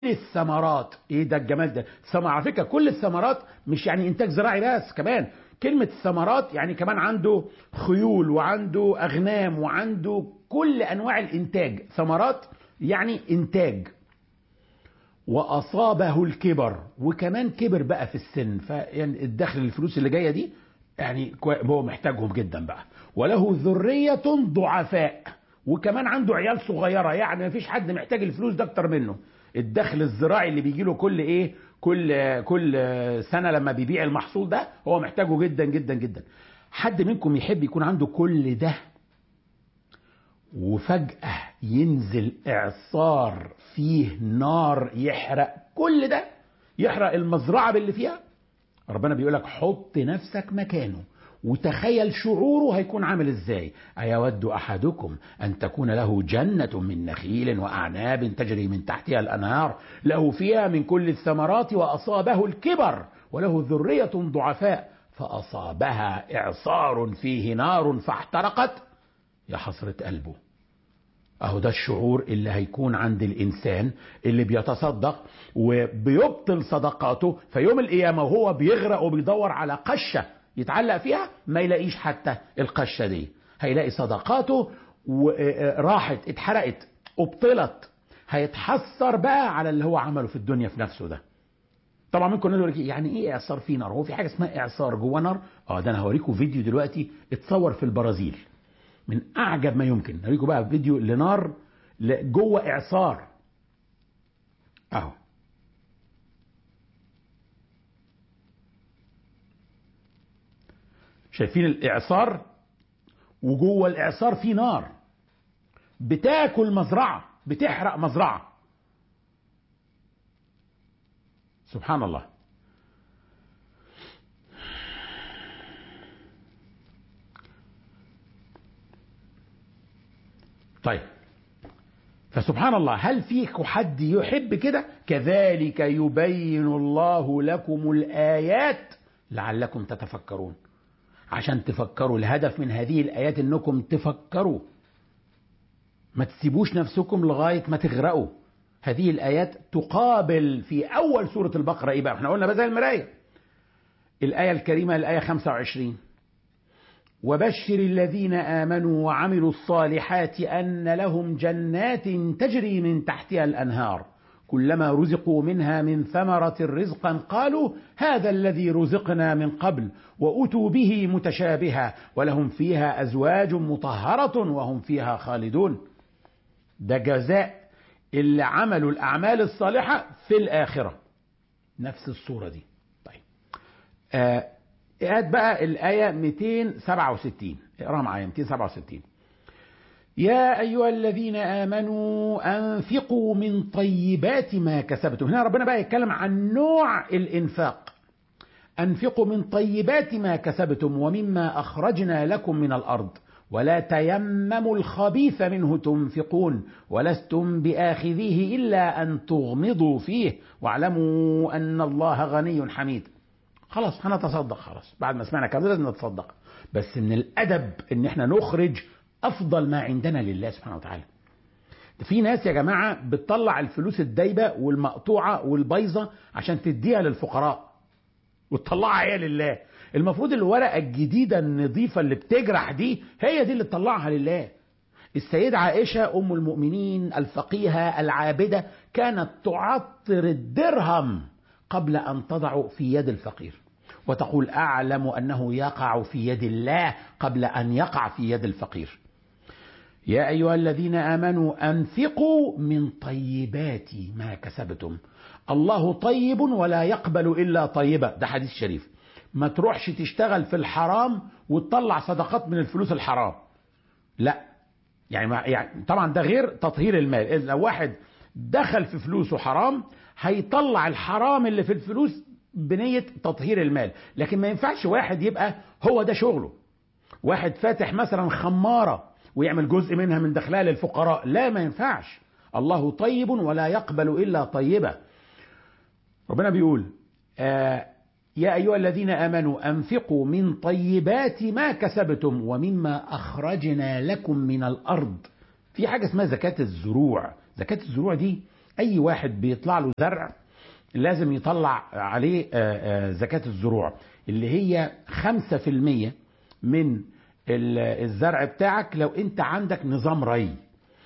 الثمرات ايه ده الجمال ده ثمر على فكره كل الثمرات مش يعني انتاج زراعي بس كمان كلمه الثمرات يعني كمان عنده خيول وعنده اغنام وعنده كل انواع الانتاج ثمرات يعني انتاج واصابه الكبر وكمان كبر بقى في السن فيعني الدخل الفلوس اللي جايه دي يعني هو محتاجهم جدا بقى وله ذريه ضعفاء وكمان عنده عيال صغيره يعني مفيش حد محتاج الفلوس ده اكتر منه الدخل الزراعي اللي بيجي له كل ايه كل كل سنه لما بيبيع المحصول ده هو محتاجه جدا جدا جدا حد منكم يحب يكون عنده كل ده وفجأة ينزل إعصار فيه نار يحرق كل ده يحرق المزرعة باللي فيها ربنا بيقولك حط نفسك مكانه وتخيل شعوره هيكون عامل ازاي أيود أحدكم أن تكون له جنة من نخيل وأعناب تجري من تحتها الأنهار له فيها من كل الثمرات وأصابه الكبر وله ذرية ضعفاء فأصابها إعصار فيه نار فاحترقت يا حسرة قلبه اهو ده الشعور اللي هيكون عند الانسان اللي بيتصدق وبيبطل صدقاته في يوم القيامه وهو بيغرق وبيدور على قشه يتعلق فيها ما يلاقيش حتى القشه دي هيلاقي صدقاته راحت اتحرقت ابطلت هيتحسر بقى على اللي هو عمله في الدنيا في نفسه ده طبعا ممكن نقول لك يعني ايه اعصار في نار هو في حاجه اسمها اعصار جوه نار اه ده انا هوريكم فيديو دلوقتي اتصور في البرازيل من اعجب ما يمكن هوريكم بقى فيديو لنار جوه اعصار اهو شايفين الاعصار وجوه الاعصار في نار بتاكل مزرعه بتحرق مزرعه سبحان الله طيب فسبحان الله هل فيك حد يحب كده كذلك يبين الله لكم الآيات لعلكم تتفكرون عشان تفكروا الهدف من هذه الآيات انكم تفكروا ما تسيبوش نفسكم لغاية ما تغرقوا هذه الآيات تقابل في أول سورة البقرة إيه بقى احنا قلنا بقى زي المراية الآية الكريمة الآية 25 وبشر الذين آمنوا وعملوا الصالحات أن لهم جنات تجري من تحتها الأنهار كلما رزقوا منها من ثمرة رزقا قالوا هذا الذي رزقنا من قبل وأتوا به متشابها ولهم فيها أزواج مطهرة وهم فيها خالدون ده جزاء اللي عملوا الأعمال الصالحة في الآخرة نفس الصورة دي طيب آه هات بقى الآية 267 اقراها معايا 267 يا أيها الذين آمنوا أنفقوا من طيبات ما كسبتم هنا ربنا بقى يتكلم عن نوع الإنفاق أنفقوا من طيبات ما كسبتم ومما أخرجنا لكم من الأرض ولا تيمموا الخبيث منه تنفقون ولستم بآخذيه إلا أن تغمضوا فيه واعلموا أن الله غني حميد خلاص هنتصدق خلاص بعد ما سمعنا كلام لازم نتصدق بس من الادب ان احنا نخرج افضل ما عندنا لله سبحانه وتعالى في ناس يا جماعه بتطلع الفلوس الدايبه والمقطوعه والبايظه عشان تديها للفقراء وتطلعها هي لله المفروض الورقه الجديده النظيفه اللي بتجرح دي هي دي اللي تطلعها لله السيدة عائشة أم المؤمنين الفقيهة العابدة كانت تعطر الدرهم قبل أن تضع في يد الفقير وتقول أعلم أنه يقع في يد الله قبل أن يقع في يد الفقير يا أيها الذين آمنوا أنفقوا من طيبات ما كسبتم الله طيب ولا يقبل إلا طيبة ده حديث شريف ما تروحش تشتغل في الحرام وتطلع صدقات من الفلوس الحرام لا يعني, ما يعني طبعا ده غير تطهير المال لو واحد دخل في فلوسه حرام هيطلع الحرام اللي في الفلوس بنية تطهير المال لكن ما ينفعش واحد يبقى هو ده شغله واحد فاتح مثلا خمارة ويعمل جزء منها من دخلها للفقراء لا ما ينفعش الله طيب ولا يقبل إلا طيبة ربنا بيقول آه يا أيها الذين آمنوا أنفقوا من طيبات ما كسبتم ومما أخرجنا لكم من الأرض في حاجة اسمها زكاة الزروع زكاة الزروع دي اي واحد بيطلع له زرع لازم يطلع عليه زكاة الزروع اللي هي خمسة في المية من الزرع بتاعك لو انت عندك نظام ري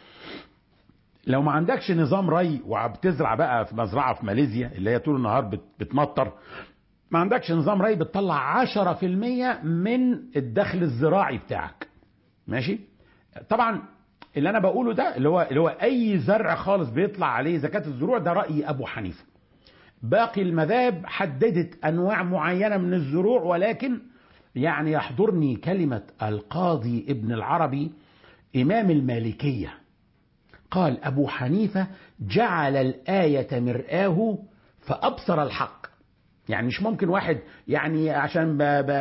لو ما عندكش نظام ري وبتزرع بقى في مزرعة في ماليزيا اللي هي طول النهار بتمطر ما عندكش نظام ري بتطلع عشرة في المية من الدخل الزراعي بتاعك ماشي طبعا اللي انا بقوله ده اللي هو اللي هو اي زرع خالص بيطلع عليه زكاة الزروع ده رأي ابو حنيفة باقي المذاهب حددت انواع معينة من الزروع ولكن يعني يحضرني كلمة القاضي ابن العربي امام المالكية قال ابو حنيفة جعل الآية مرآه فابصر الحق يعني مش ممكن واحد يعني عشان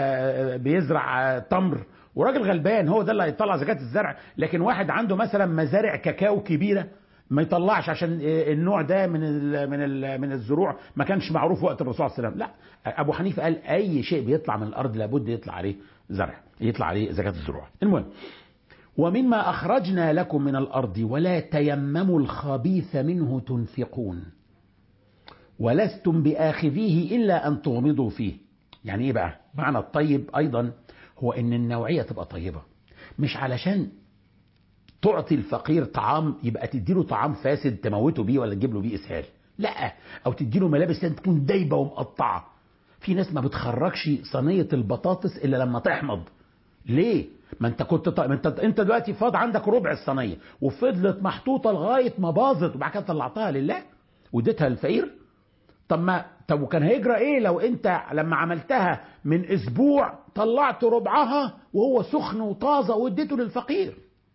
بيزرع تمر وراجل غلبان هو ده اللي هيطلع زكاة الزرع لكن واحد عنده مثلا مزارع كاكاو كبيرة ما يطلعش عشان النوع ده من ال من ال من الزروع ما كانش معروف وقت الرسول صلى الله عليه وسلم لا ابو حنيفه قال اي شيء بيطلع من الارض لابد يطلع عليه زرع يطلع عليه زكاه الزروع المهم ومما اخرجنا لكم من الارض ولا تيمموا الخبيث منه تنفقون ولستم باخذيه الا ان تغمضوا فيه يعني ايه بقى معنى الطيب ايضا هو ان النوعيه تبقى طيبه مش علشان تعطي الفقير طعام يبقى تديله طعام فاسد تموته بيه ولا تجيب له بيه اسهال لا او تديله ملابس تكون دايبه ومقطعه في ناس ما بتخرجش صينيه البطاطس الا لما تحمض ليه ما انت كنت ط... ما انت انت دلوقتي فاض عندك ربع الصينيه وفضلت محطوطه لغايه ما باظت وبعد كده طلعتها لله واديتها للفقير طب ما طب وكان هيجرى ايه لو انت لما عملتها من اسبوع طلعت ربعها وهو سخن وطازه واديته للفقير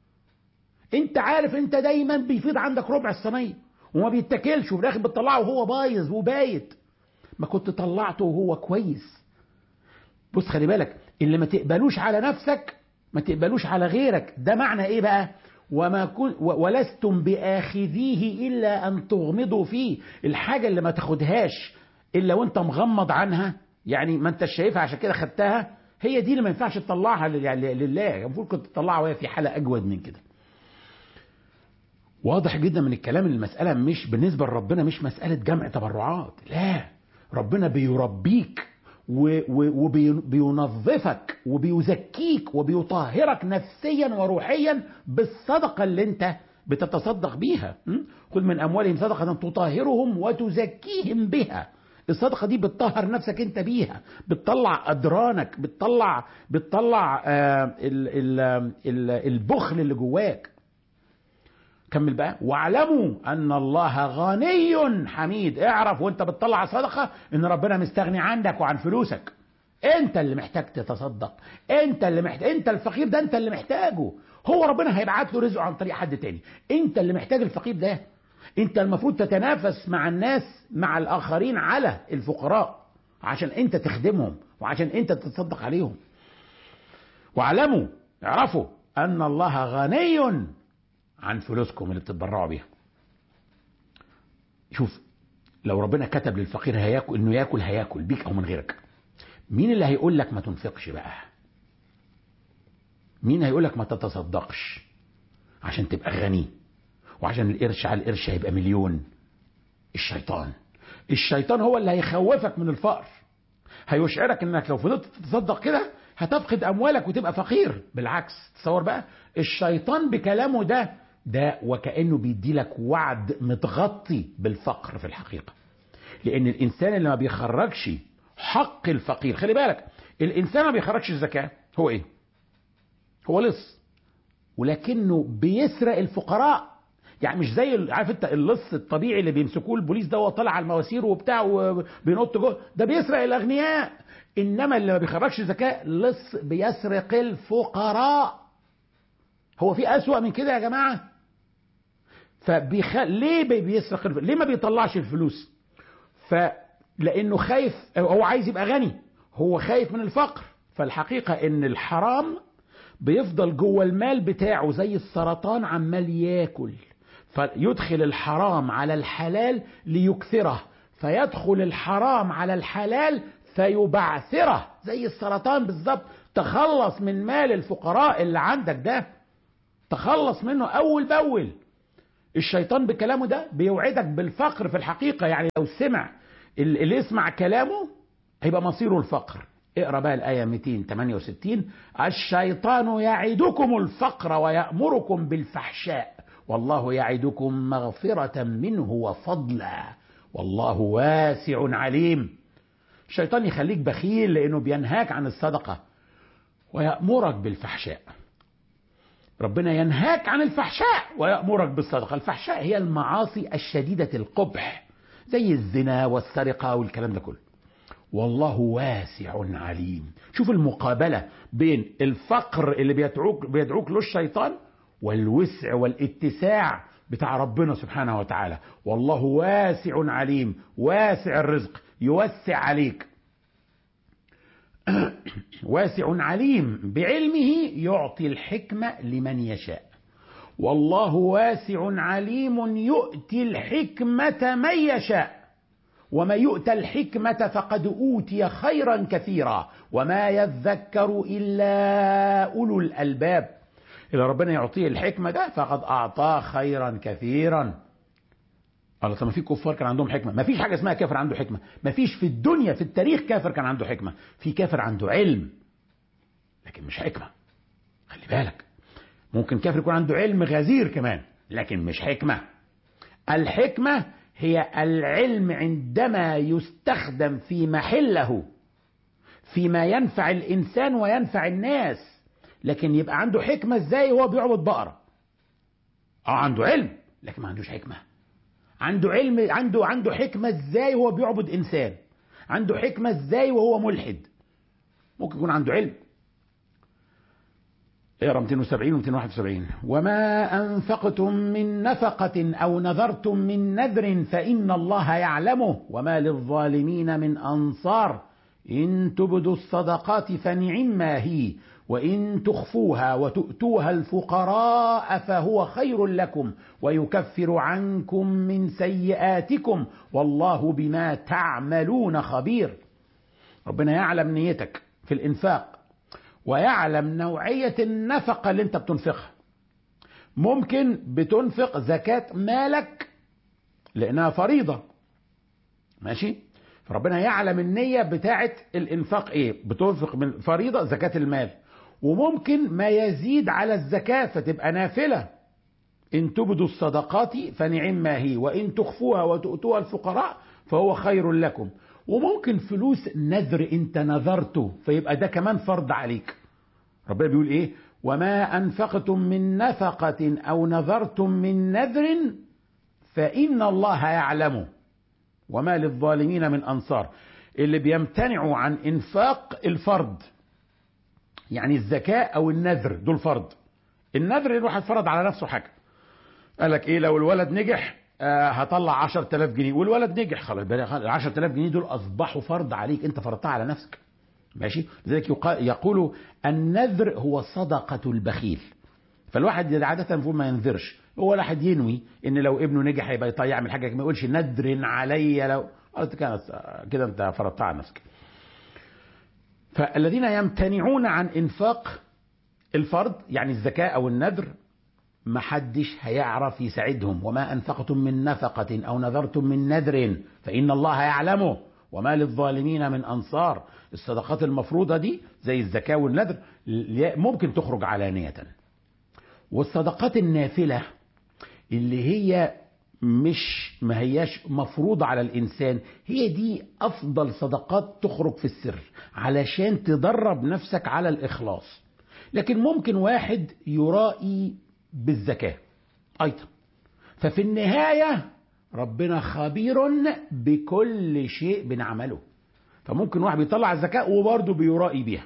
انت عارف انت دايما بيفيض عندك ربع الصينيه وما بيتاكلش وفي الاخر بتطلعه وهو بايظ وبايت ما كنت طلعته وهو كويس بص خلي بالك اللي ما تقبلوش على نفسك ما تقبلوش على غيرك ده معنى ايه بقى وما كن ولستم باخذيه الا ان تغمضوا فيه الحاجه اللي ما تاخدهاش الا وانت مغمض عنها يعني ما انت شايفها عشان كده خدتها هي دي اللي ما ينفعش تطلعها لله المفروض كنت تطلعها وهي في حاله اجود من كده واضح جدا من الكلام ان المساله مش بالنسبه لربنا مش مساله جمع تبرعات لا ربنا بيربيك وبينظفك وبيزكيك وبيطهرك نفسيا وروحيا بالصدقه اللي انت بتتصدق بيها خذ من اموالهم صدقه تطهرهم وتزكيهم بها الصدقه دي بتطهر نفسك انت بيها بتطلع ادرانك بتطلع بتطلع آه ال ال ال البخل اللي جواك كمل بقى واعلموا ان الله غني حميد اعرف وانت بتطلع صدقه ان ربنا مستغني عنك وعن فلوسك انت اللي محتاج تتصدق انت اللي محتاج انت الفقير ده انت اللي محتاجه هو ربنا هيبعت له رزقه عن طريق حد تاني انت اللي محتاج الفقير ده انت المفروض تتنافس مع الناس مع الاخرين على الفقراء عشان انت تخدمهم وعشان انت تتصدق عليهم واعلموا اعرفوا ان الله غني عن فلوسكم اللي بتتبرعوا بيها شوف لو ربنا كتب للفقير هياكل انه ياكل هياكل بيك او من غيرك مين اللي هيقول لك ما تنفقش بقى مين هيقول لك ما تتصدقش عشان تبقى غني وعشان القرش على القرش هيبقى مليون الشيطان الشيطان هو اللي هيخوفك من الفقر هيشعرك انك لو فضلت تتصدق كده هتفقد اموالك وتبقى فقير بالعكس تصور بقى الشيطان بكلامه ده ده وكانه بيدي لك وعد متغطي بالفقر في الحقيقه لان الانسان اللي ما بيخرجش حق الفقير خلي بالك الانسان ما بيخرجش الزكاه هو ايه هو لص ولكنه بيسرق الفقراء يعني مش زي عارف انت اللص الطبيعي اللي بيمسكوه البوليس ده وطالع على المواسير وبتاع وبينط جوه ده بيسرق الاغنياء انما اللي ما بيخرجش زكاه لص بيسرق الفقراء هو في اسوأ من كده يا جماعه فبيخ... ليه بيسرق الف... ليه ما بيطلعش الفلوس فلانه خايف هو عايز يبقى غني هو خايف من الفقر فالحقيقه ان الحرام بيفضل جوه المال بتاعه زي السرطان عمال ياكل فيدخل الحرام على الحلال ليكثره فيدخل الحرام على الحلال فيبعثره زي السرطان بالظبط تخلص من مال الفقراء اللي عندك ده تخلص منه اول باول الشيطان بكلامه ده بيوعدك بالفقر في الحقيقة يعني لو سمع اللي يسمع كلامه هيبقى مصيره الفقر اقرا بقى الآية 268 الشيطان يعدكم الفقر ويأمركم بالفحشاء والله يعدكم مغفرة منه وفضلا والله واسع عليم الشيطان يخليك بخيل لأنه بينهاك عن الصدقة ويأمرك بالفحشاء ربنا ينهاك عن الفحشاء ويأمرك بالصدقة الفحشاء هي المعاصي الشديدة القبح زي الزنا والسرقة والكلام ده كله والله واسع عليم شوف المقابلة بين الفقر اللي بيدعوك, بيدعوك له الشيطان والوسع والاتساع بتاع ربنا سبحانه وتعالى والله واسع عليم واسع الرزق يوسع عليك واسع عليم بعلمه يعطي الحكمة لمن يشاء والله واسع عليم يؤتي الحكمة من يشاء وما يؤتى الحكمة فقد أوتي خيرا كثيرا وما يذكر إلا أولو الألباب إذا ربنا يعطيه الحكمة ده فقد أعطاه خيرا كثيرا قال طب ما في كفار كان عندهم حكمة ما فيش حاجة اسمها كافر عنده حكمة ما فيش في الدنيا في التاريخ كافر كان عنده حكمة في كافر عنده علم لكن مش حكمة خلي بالك ممكن كافر يكون عنده علم غزير كمان لكن مش حكمة الحكمة هي العلم عندما يستخدم في محله فيما ينفع الإنسان وينفع الناس لكن يبقى عنده حكمة ازاي وهو بيعبد بقرة اه عنده علم لكن ما عندوش حكمة عنده علم عنده عنده حكمة ازاي وهو بيعبد انسان عنده حكمة ازاي وهو ملحد ممكن يكون عنده علم اقرا 270 و 271 وما انفقتم من نفقة او نذرتم من نذر فان الله يعلمه وما للظالمين من انصار ان تبدوا الصدقات فنعما هي وإن تخفوها وتؤتوها الفقراء فهو خير لكم ويكفر عنكم من سيئاتكم والله بما تعملون خبير ربنا يعلم نيتك في الإنفاق ويعلم نوعية النفقة اللي انت بتنفقها ممكن بتنفق زكاة مالك لأنها فريضة ماشي فربنا يعلم النية بتاعة الإنفاق إيه بتنفق من فريضة زكاة المال وممكن ما يزيد على الزكاة فتبقى نافلة إن تبدوا الصدقات فنعم ما هي وإن تخفوها وتؤتوها الفقراء فهو خير لكم وممكن فلوس نذر انت نذرته فيبقى ده كمان فرض عليك ربنا بيقول ايه وما انفقتم من نفقة او نذرتم من نذر فان الله يعلمه وما للظالمين من انصار اللي بيمتنعوا عن انفاق الفرض يعني الزكاة او النذر دول فرض النذر الواحد فرض على نفسه حاجة قال لك ايه لو الولد نجح آه هطلع 10000 جنيه والولد نجح خلاص ال 10000 جنيه دول اصبحوا فرض عليك انت فرضتها على نفسك ماشي لذلك يقول النذر هو صدقة البخيل فالواحد عادة المفروض ما ينذرش هو واحد ينوي ان لو ابنه نجح يبقى يعمل حاجه ما يقولش نذر علي لو قلت كانت كده انت فرضتها على نفسك فالذين يمتنعون عن انفاق الفرض يعني الزكاة او النذر ما حدش هيعرف يساعدهم وما أنفقتم من نفقة أو نذرتم من نذر فإن الله يعلمه وما للظالمين من أنصار الصدقات المفروضة دي زي الزكاة والنذر ممكن تخرج علانية والصدقات النافلة اللي هي مش ما هياش مفروضة على الإنسان هي دي أفضل صدقات تخرج في السر علشان تدرب نفسك على الإخلاص لكن ممكن واحد يرائي بالزكاة أيضا ففي النهاية ربنا خبير بكل شيء بنعمله فممكن واحد بيطلع الزكاة وبرضه بيرائي بيها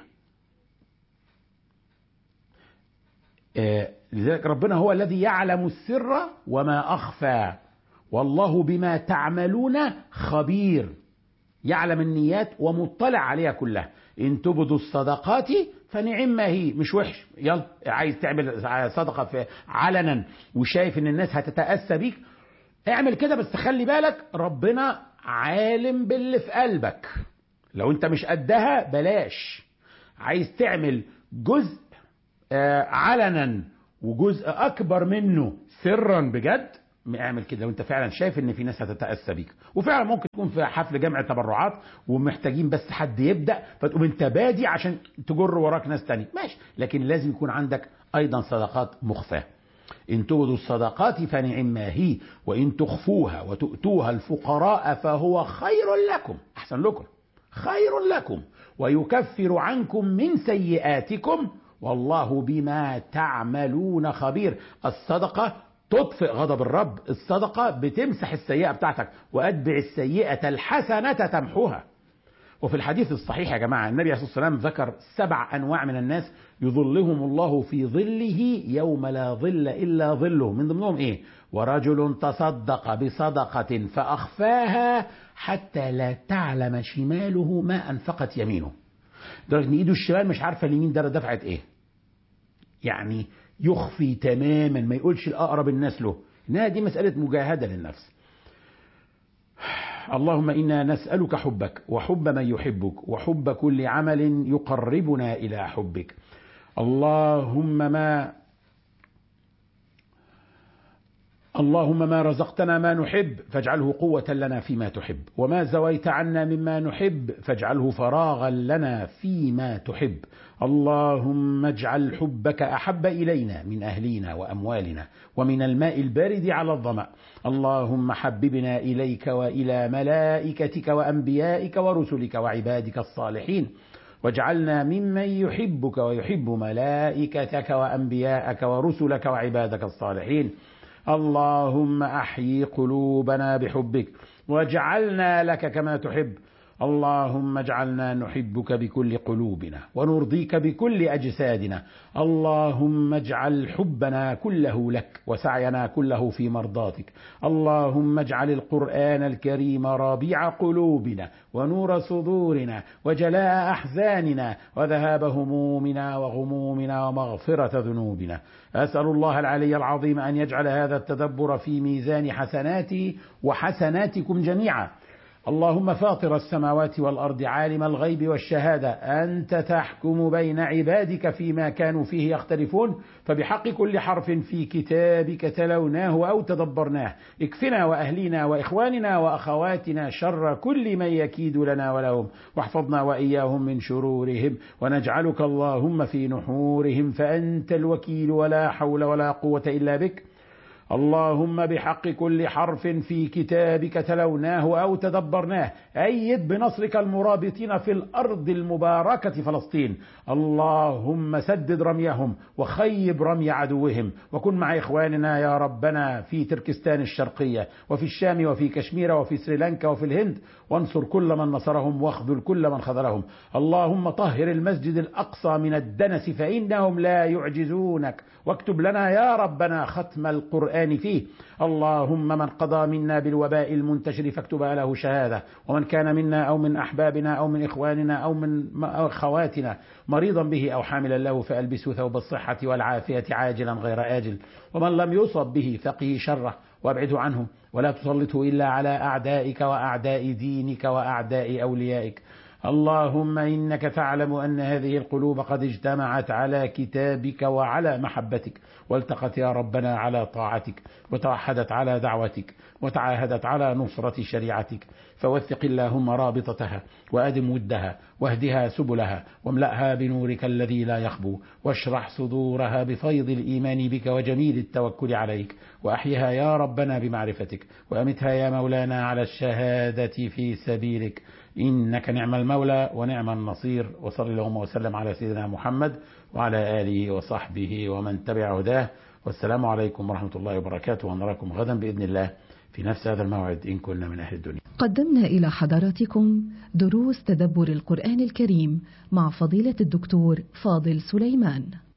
آه لذلك ربنا هو الذي يعلم السر وما أخفى والله بما تعملون خبير يعلم النيات ومطلع عليها كلها إن تبدوا الصدقات فنعم ما هي مش وحش يلا عايز تعمل صدقة في علنا وشايف ان الناس هتتأسى بيك اعمل كده بس خلي بالك ربنا عالم باللي في قلبك لو انت مش قدها بلاش عايز تعمل جزء علنا وجزء اكبر منه سرا بجد اعمل كده لو انت فعلا شايف ان في ناس هتتاسى بيك وفعلا ممكن تكون في حفل جمع تبرعات ومحتاجين بس حد يبدا فتقوم انت بادي عشان تجر وراك ناس تاني ماشي لكن لازم يكون عندك ايضا صدقات مخفاه إن تبدوا الصدقات فنعم ما هي وإن تخفوها وتؤتوها الفقراء فهو خير لكم أحسن لكم خير لكم ويكفر عنكم من سيئاتكم والله بما تعملون خبير الصدقة تطفئ غضب الرب الصدقة بتمسح السيئة بتاعتك وأتبع السيئة الحسنة تمحوها وفي الحديث الصحيح يا جماعة النبي عليه الصلاة والسلام ذكر سبع أنواع من الناس يظلهم الله في ظله يوم لا ظل إلا ظله من ضمنهم إيه ورجل تصدق بصدقة فأخفاها حتى لا تعلم شماله ما أنفقت يمينه درجة إن إيده الشمال مش عارفة اليمين ده دفعت إيه يعني يخفي تماما ما يقولش الأقرب الناس له إنها دي مسألة مجاهدة للنفس اللهم إنا نسألك حبك وحب من يحبك وحب كل عمل يقربنا إلى حبك اللهم ما اللهم ما رزقتنا ما نحب فاجعله قوة لنا فيما تحب وما زويت عنا مما نحب فاجعله فراغا لنا فيما تحب اللهم اجعل حبك أحب إلينا من أهلينا وأموالنا ومن الماء البارد على الظمأ اللهم حببنا إليك وإلى ملائكتك وأنبيائك ورسلك وعبادك الصالحين واجعلنا ممن يحبك ويحب ملائكتك وأنبياءك ورسلك وعبادك الصالحين اللهم احيي قلوبنا بحبك واجعلنا لك كما تحب اللهم اجعلنا نحبك بكل قلوبنا ونرضيك بكل اجسادنا اللهم اجعل حبنا كله لك وسعينا كله في مرضاتك اللهم اجعل القران الكريم ربيع قلوبنا ونور صدورنا وجلاء احزاننا وذهاب همومنا وغمومنا ومغفره ذنوبنا اسال الله العلي العظيم ان يجعل هذا التدبر في ميزان حسناتي وحسناتكم جميعا اللهم فاطر السماوات والارض عالم الغيب والشهاده انت تحكم بين عبادك فيما كانوا فيه يختلفون فبحق كل حرف في كتابك تلوناه او تدبرناه اكفنا واهلينا واخواننا واخواتنا شر كل من يكيد لنا ولهم واحفظنا واياهم من شرورهم ونجعلك اللهم في نحورهم فانت الوكيل ولا حول ولا قوه الا بك اللهم بحق كل حرف في كتابك تلوناه او تدبرناه ايد بنصرك المرابطين في الارض المباركه فلسطين اللهم سدد رميهم وخيب رمي عدوهم وكن مع اخواننا يا ربنا في تركستان الشرقيه وفي الشام وفي كشمير وفي سريلانكا وفي الهند وانصر كل من نصرهم واخذل كل من خذلهم اللهم طهر المسجد الاقصى من الدنس فانهم لا يعجزونك واكتب لنا يا ربنا ختم القران فيه اللهم من قضى منا بالوباء المنتشر فاكتبها له شهاده ومن كان منا او من احبابنا او من اخواننا او من اخواتنا مريضا به او حاملا له فالبسه ثوب الصحه والعافيه عاجلا غير اجل ومن لم يصب به فقه شره وابعده عنه ولا تسلطه الا على اعدائك واعداء دينك واعداء اوليائك اللهم انك تعلم ان هذه القلوب قد اجتمعت على كتابك وعلى محبتك والتقت يا ربنا على طاعتك وتوحدت على دعوتك وتعاهدت على نصره شريعتك فوثق اللهم رابطتها وادم ودها واهدها سبلها واملاها بنورك الذي لا يخبو واشرح صدورها بفيض الايمان بك وجميل التوكل عليك واحيها يا ربنا بمعرفتك وامتها يا مولانا على الشهاده في سبيلك إنك نعم المولى ونعم النصير وصلى اللهم وسلم على سيدنا محمد وعلى آله وصحبه ومن تبع هداه والسلام عليكم ورحمة الله وبركاته ونراكم غدا بإذن الله في نفس هذا الموعد إن كنا من أهل الدنيا قدمنا إلى حضراتكم دروس تدبر القرآن الكريم مع فضيلة الدكتور فاضل سليمان